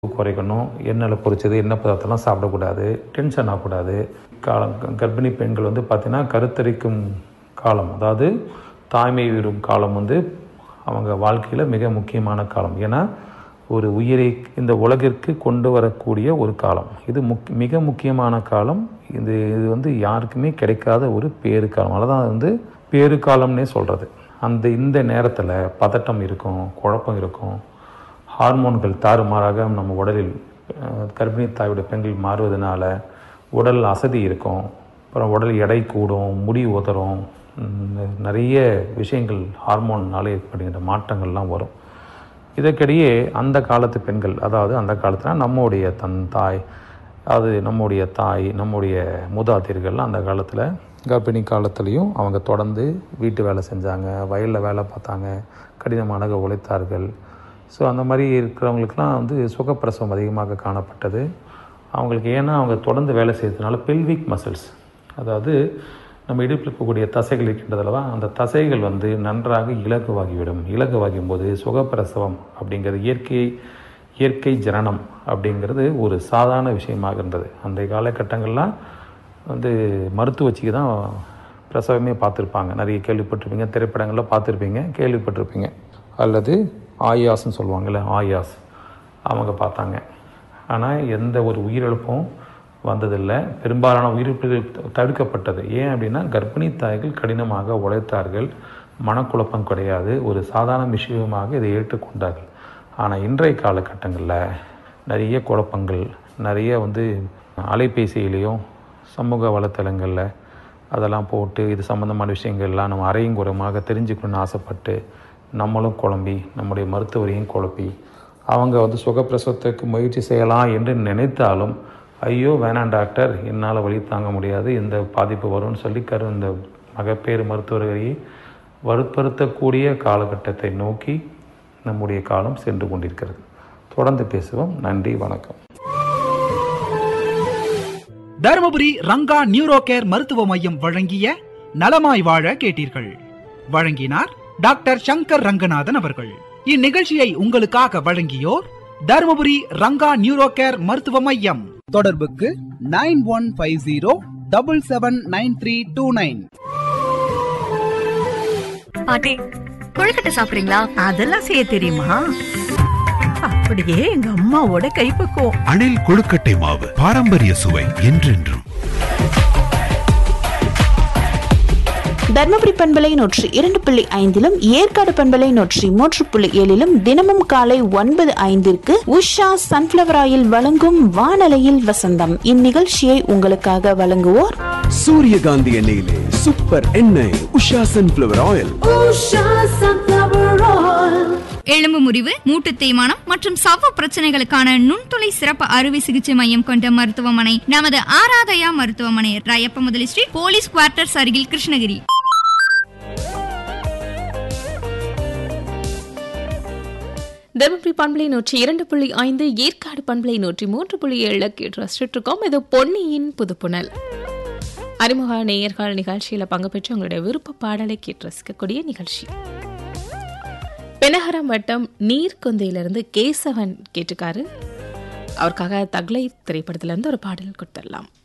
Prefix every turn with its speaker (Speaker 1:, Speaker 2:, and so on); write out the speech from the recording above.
Speaker 1: குறைக்கணும் எண்ணெயில் பொரிச்சது எண்ணெய் பதார்த்தம்லாம் சாப்பிடக்கூடாது டென்ஷன் ஆகக்கூடாது காலம் கர்ப்பிணி பெண்கள் வந்து பார்த்திங்கன்னா கருத்தரிக்கும் காலம் அதாவது தாய்மை விடும் காலம் வந்து அவங்க வாழ்க்கையில் மிக முக்கியமான காலம் ஏன்னா ஒரு உயிரை இந்த உலகிற்கு கொண்டு வரக்கூடிய ஒரு காலம் இது முக் மிக முக்கியமான காலம் இது இது வந்து யாருக்குமே கிடைக்காத ஒரு பேறு காலம் அதனால் வந்து பேறு காலம்னே சொல்கிறது அந்த இந்த நேரத்தில் பதட்டம் இருக்கும் குழப்பம் இருக்கும் ஹார்மோன்கள் தாறுமாறாக நம்ம உடலில் அஹ், கர்ப்பிணி தாயோட பெண்கள் மாறுவதனால உடல் அசதி இருக்கும் அப்புறம் உடல் எடை கூடும் முடி உதறும் உம், நிறைய விஷயங்கள் ஹார்மோன்னால ஏற்படுகின்ற மாற்றங்கள்லாம் வரும் இதற்கிடையே அந்த காலத்து பெண்கள் அதாவது அந்த காலத்தில் நம்முடைய தன் தாய் அது நம்முடைய தாய் நம்முடைய மூதாதையர்கள்லாம் அந்த காலத்தில் கர்ப்பிணி காலத்துலேயும் அவங்க தொடர்ந்து வீட்டு வேலை செஞ்சாங்க வயலில் வேலை பார்த்தாங்க கடினமாக உழைத்தார்கள் ஸோ அந்த மாதிரி இருக்கிறவங்களுக்குலாம் வந்து சுகப்பிரசவம் அதிகமாக காணப்பட்டது அவங்களுக்கு ஏன்னா அவங்க தொடர்ந்து வேலை செய்யறதுனால பெல்விக் மசில்ஸ் அதாவது நம்ம இடுப்பில் இருக்கக்கூடிய தசைகள் இருக்கின்றதல்லவா அந்த தசைகள் வந்து நன்றாக இலகுவாகிவிடும் இலகுவாகும் போது சுகப்பிரசவம் அப்படிங்கிறது இயற்கை இயற்கை ஜனனம் அப்படிங்கிறது ஒரு சாதாரண விஷயமாக இருந்தது அந்த காலகட்டங்கள்லாம் வந்து மருத்துவச்சிக்கு தான் பிரசவமே பார்த்துருப்பாங்க நிறைய கேள்விப்பட்டிருப்பீங்க திரைப்படங்களில் பார்த்துருப்பீங்க கேள்விப்பட்டிருப்பீங்க அல்லது ஆயாஸ்ன்னு சொல்லுவாங்கள்ல ஆயாஸ் அவங்க பார்த்தாங்க ஆனால் எந்த ஒரு உயிரிழப்பும் வந்ததில்லை பெரும்பாலான உயிரிழப்புகள் த- தடுக்கப்பட்டது ஏன் அப்படின்னா கர்ப்பிணி தாய்கள் கடினமாக உழைத்தார்கள் மனக்குழப்பம் கிடையாது ஒரு சாதாரண விஷயமாக இதை ஏற்றுக்கொண்டார்கள் ஆனால் இன்றைய காலகட்டங்களில் நிறைய குழப்பங்கள் நிறைய வந்து அலைபேசியிலையும் சமூக வலைத்தளங்களில் அதெல்லாம் போட்டு இது சம்மந்தமான விஷயங்கள்லாம் நம்ம அறையும் குறைமாக தெரிஞ்சுக்கணும்னு ஆசைப்பட்டு நம்மளும் குழம்பி நம்முடைய மருத்துவரையும் குழப்பி அவங்க வந்து சுகப்பிரசவத்துக்கு முயற்சி செய்யலாம் என்று நினைத்தாலும் ஐயோ வேணாம் டாக்டர் என்னால் வழி தாங்க முடியாது இந்த பாதிப்பு வரும்னு சொல்லி கரு இந்த மகப்பேறு மருத்துவர்களை வலுப்படுத்தக்கூடிய காலகட்டத்தை நோக்கி நம்முடைய காலம் சென்று கொண்டிருக்கிறது தொடர்ந்து பேசுவோம் நன்றி வணக்கம்
Speaker 2: தருமபுரி ரங்கா நியூரோ கேர் மருத்துவ மையம் வழங்கிய நலமாய் வாழ கேட்டீர்கள் வழங்கினார் டாக்டர் சங்கர் ரங்கநாதன் அவர்கள் இந்நிகழ்ச்சியை உங்களுக்காக வழங்கியோர் தருமபுரி ரங்கா நியூரோ கேர் மருத்துவ மையம் தொடர்புக்கு nine one five zero double seven nine three two nine
Speaker 3: பாட்டி கொழுக்கட்டை சாப்பிடுறீங்களா
Speaker 4: அதெல்லாம் செய்ய தெரியுமா அப்படியே எங்க அம்மாவோட கைப்பக்குவம்
Speaker 5: அணில் கொழுக்கட்டை மாவு பாரம்பரிய சுவை என்றென்றும்
Speaker 6: தர்மபுரி பண்பலை நூற்றி இரண்டு புள்ளி ஐந்திலும் ஏற்காடு பண்பலை நூற்றி மூன்று புள்ளி ஏழிலும் தினமும் காலை ஒன்பது ஐந்திற்கு உஷா சன்ஃபிளவர் ஆயில் வழங்கும் வானலையில் வசந்தம் இந்நிகழ்ச்சியை உங்களுக்காக வழங்குவோர்
Speaker 7: சூரியகாந்தி எண்ணெயிலே சூப்பர் எண்ணெய் உஷா சன்ஃபிளவர் ஆயில்
Speaker 8: எலும்பு முறிவு மூட்டு தேய்மானம் மற்றும் சவ்வு பிரச்சனைகளுக்கான நுண்துளை சிறப்பு அறுவை சிகிச்சை மையம் கொண்ட மருத்துவமனை நமது ஆராதயா மருத்துவமனை ராயப்ப முதலி ஸ்ட்ரீட் போலீஸ் குவார்ட்டர்ஸ் அருகில் கிருஷ்ணகிரி
Speaker 9: தருமபுரி பண்பலை நூற்றி இரண்டு புள்ளி ஐந்து ஏற்காடு பண்பலை நூற்றி மூன்று புள்ளி ஏழு கேட்டு ரசிச்சுட்டு இருக்கோம் இது பொன்னியின் புதுப்புணல் அறிமுக நேயர்கள் நிகழ்ச்சியில பங்கு பெற்று உங்களுடைய விருப்ப பாடலை கேட்டு ரசிக்கக்கூடிய நிகழ்ச்சி பெனகரம் வட்டம் நீர்கொந்தையிலிருந்து கேசவன் கேட்டுக்காரு அவருக்காக தக்லை திரைப்படத்திலிருந்து ஒரு பாடல் கொடுத்துடலாம்